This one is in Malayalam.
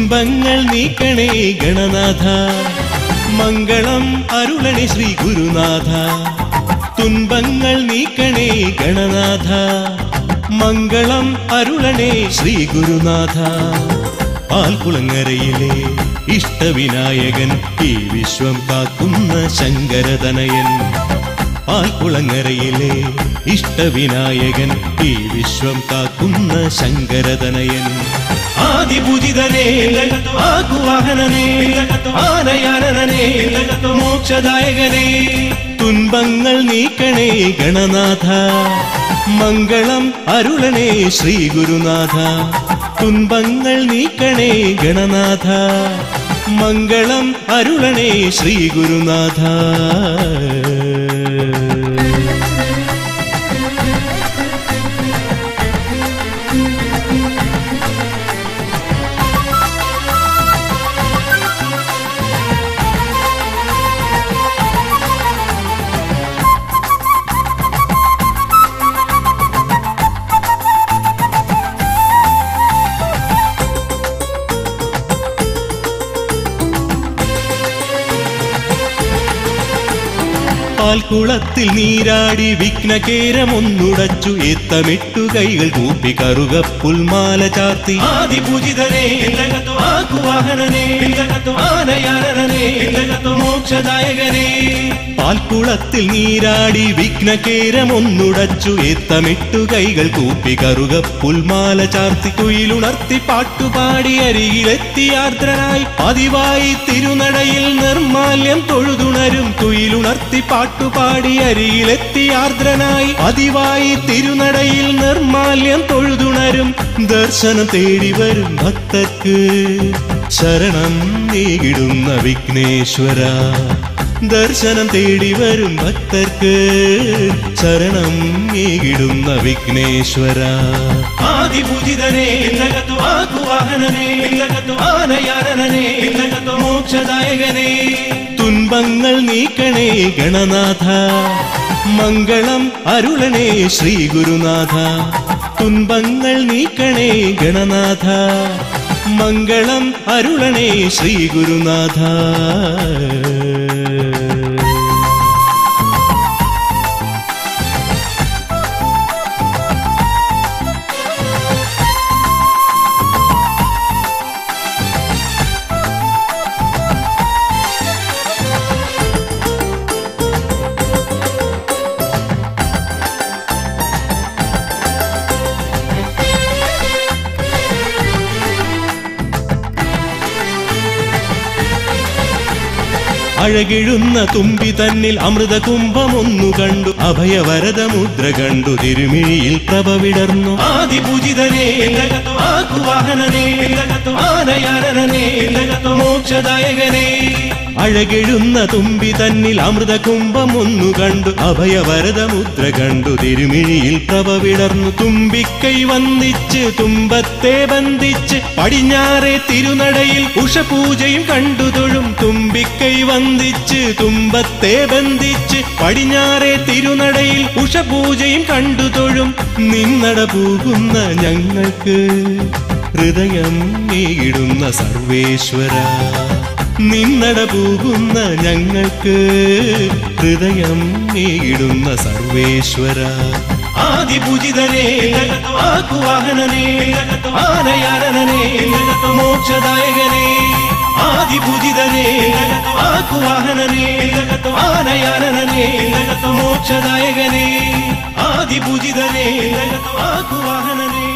തുൻപങ്ങൾ നീക്കണേ ഗണനാഥ മംഗളം അരുളണേ ശ്രീ ഗുരുനാഥ തുൻപങ്ങൾ നീക്കണേ ഗണനാഥ മംഗളം അരുളണേ ശ്രീ ഗുരുനാഥ പാൽക്കുളങ്ങരയിലെ ഇഷ്ടവിനായകൻ ഈ വിശ്വം കാക്കുന്ന ശങ്കരതനയൻ പാൽക്കുളങ്ങരയിലെ ഇഷ്ടവിനായകൻ ഈ വിശ്വം കാക്കുന്ന ശങ്കരതനയൻ ആദിപൂജിതനേ ആകുവാഹനനേ ആനയാനനേ മോക്ഷദായകനേ തുൻപങ്ങൾ നീക്കണേ ഗണനാഥ മംഗളം അരുളണേ ശ്രീ ഗുരുനാഥ തുൻപങ്ങൾ നീക്കണേ ഗണനാഥ മംഗളം അരുളണേ ശ്രീ ഗുരുനാഥ പാൽക്കുളത്തിൽ നീരാടി വിഘ്നകേരമൊന്നുടച്ചു ഏത്തമിട്ടു കൈകൾ കൂപ്പി കറുക പുൽമാല ചാർത്തി ആദിപൂജിതനേ ആകുവാഹനനേ ആനയാനനേ മോക്ഷദായകനേ പാൽക്കുളത്തിൽ നീരാടി വിഘ്നകേരമൊന്നുടച്ചു ഏത്തമിട്ടു കൈകൾ കൂപ്പി കറുക പുൽമാല ചാർത്തി കുയിലുണർത്തി പാട്ടുപാടി അരികിലെത്തി ആർദ്രനായി പതിവായി തിരുനടയിൽ നിർമാല്യം തൊഴുതുണരും കുയിലുണർത്തി പാട്ടുപാടി അരികിലെത്തി ആർദ്രനായി പതിവായി തിരുനടയിൽ നിർമാല്യം തൊഴുതുണരും ദർശനം തേടി വരും ഭക്തർക്ക് ശരണം നീകിടുന്ന വിഘ്നേശ്വര ദർശനം തേടി വരും ഭക്തർക്ക് ശരണം നീകിടുന്ന വിഘ്നേശ്വര ആദിപൂജിതനേ ആകുവാഹനനേ ആനയാനനേ മോക്ഷദായകനേ തുൻപങ്ങൾ നീക്കണേ ഗണനാഥ മംഗളം അരുളണേ ശ്രീ ഗുരുനാഥ തുൻപങ്ങൾ നീക്കണേ ഗണനാഥ മംഗളം അരുളണേ ശ്രീ ഗുരുനാഥ അഴകിഴുന്ന തുമ്പി തന്നിൽ അമൃത കുംഭമൊന്നു കണ്ടു അഭയവരത മുദ്ര കണ്ടു തിരുമിഴിയിൽ പ്രഭ വിടർന്നു ആദിപൂജിതനേ ആകുവാഹനനേ ആനയാനനേ മോക്ഷദായകനേ അഴകിഴുന്ന തുമ്പി തന്നിൽ അമൃത കുംഭമൊന്നു കണ്ടു അഭയവരത മുദ്ര കണ്ടു തിരുമിഴിയിൽ പ്രഭ വിടർന്നു തുമ്പിക്കൈ വന്നിച്ച് തുമ്പത്തെ ബന്ധിച്ച് പടിഞ്ഞാറെ തിരുനടയിൽ ഉഷപൂജയും കണ്ടു തൊഴും തുമ്പിക്കൈ വന്ദിച്ച് തുമ്പത്തെ ബന്ധിച്ച് പടിഞ്ഞാറെ തിരുനടയിൽ ഉഷപൂജയും കണ്ടു തൊഴും നിന്നട പോകുന്ന ഞങ്ങൾക്ക് ഹൃദയം നീയിടുന്ന സർവേശ്വര നിന്നട പോകുന്ന ഞങ്ങൾക്ക് ഹൃദയം നീയിടുന്ന സർവേശ്വര ആദിപൂജിതനേ ആകുവാഹനനേ ആനയാനനേ മോക്ഷദായകനേ ആദിപൂജിതനേ ആകുവാഹനനേ ആനയാനനേ മോക്ഷദായകനേ ആദിപൂജിതനേ ആകുവാഹനനേ